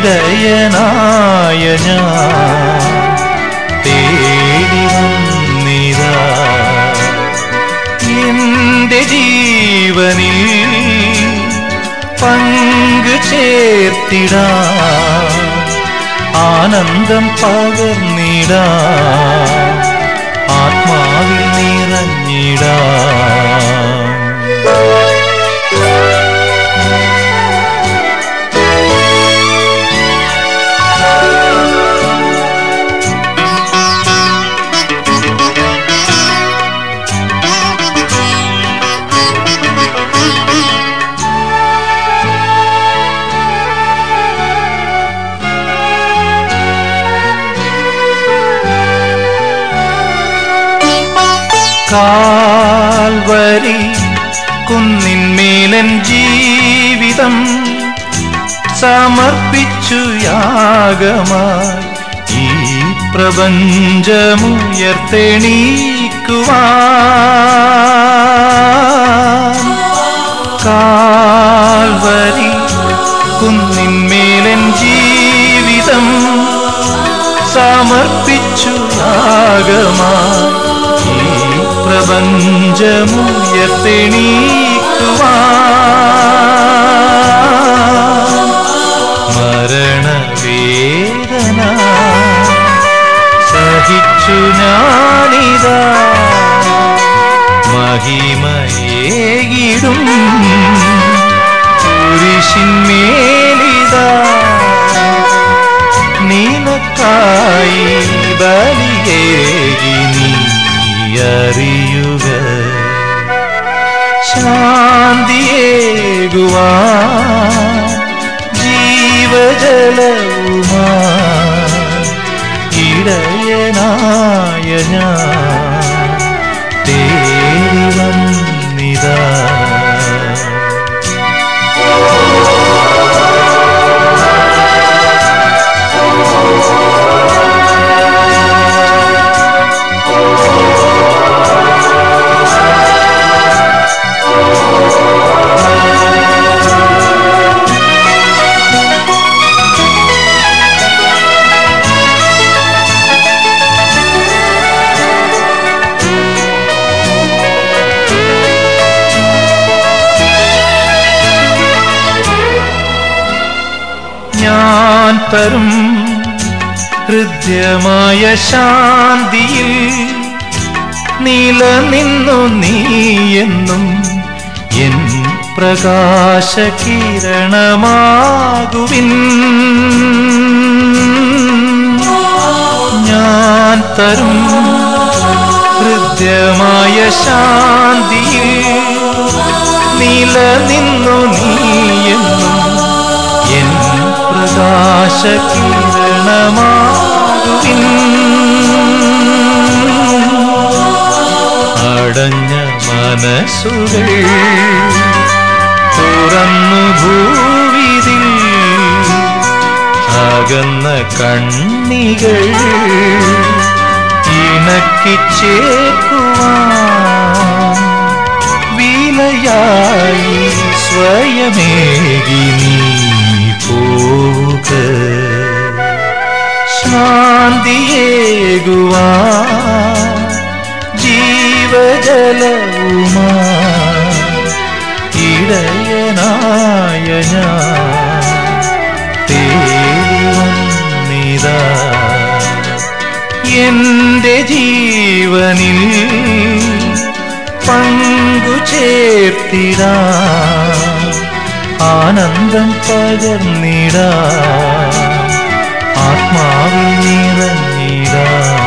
ഇടയനായ ഞാൻ തേടി വന്നിതാ എന്റെ ജീവനിൽ പങ്കു ചേർത്തിടാ ആനന്ദം പകർന്നിടാ ആത്മാവിൽ നിറഞ്ഞിടാ കാൽവരി കുന്നിന്മേലൻ ജീവിതം സമർപ്പിച്ചു യാഗമായി ഈ പ്രപഞ്ചമുയർത്തെണീക്കുവാൻ കാൽവരി കുന്നിന്മേലൻ ജീവിതം സമർപ്പിച്ചു യാഗമായി ഈ പ്രപഞ്ചമുയർത്തെണീക്കുവാൻ മരണവേദന സഹിച്ചു ഞാനിതാ മഹിമയേകിടും കുരിശിന്മേലിതാ നിനക്കായി ബലിയേകി നീ അറിയുക ശാന്തിയേകുവാ ജീവജലവുമാ ഇടയനായ ഞാൻ തേടി വന്നിതാ ഞാൻ തരും ഹൃദ്യമായ ശാന്തിയിൽ നിലനിന്നു നീയെന്നും എൻ പ്രകാശ കിരണമാകുവിൻ ഞാൻ തരും ഹൃദ്യമായ ശാന്തിയിൽ നിലനിന്നു നീയെന്നും എൻ പ്രകാശ കിരണമാകുവിൻ അടഞ്ഞ മനസ്സുകൾ തുറന്നു ഭൂവിതിൽ അകന്ന കണ്ണികൾ ഇണക്കിച്ചേക്കുവാൻ വിലയായി സ്വയമേകി നീ പോവുക ശാന്തിയേകുവാ ജീവജലവുമാ ഇടയനായ ഞാൻ തേടി വന്നിതാ എന്റെ ജീവനിൽ പങ്കു ചേർത്തിടാ ആനന്ദം പകർന്നിടാ ആത്മാവിൽ നിറഞ്ഞിടാ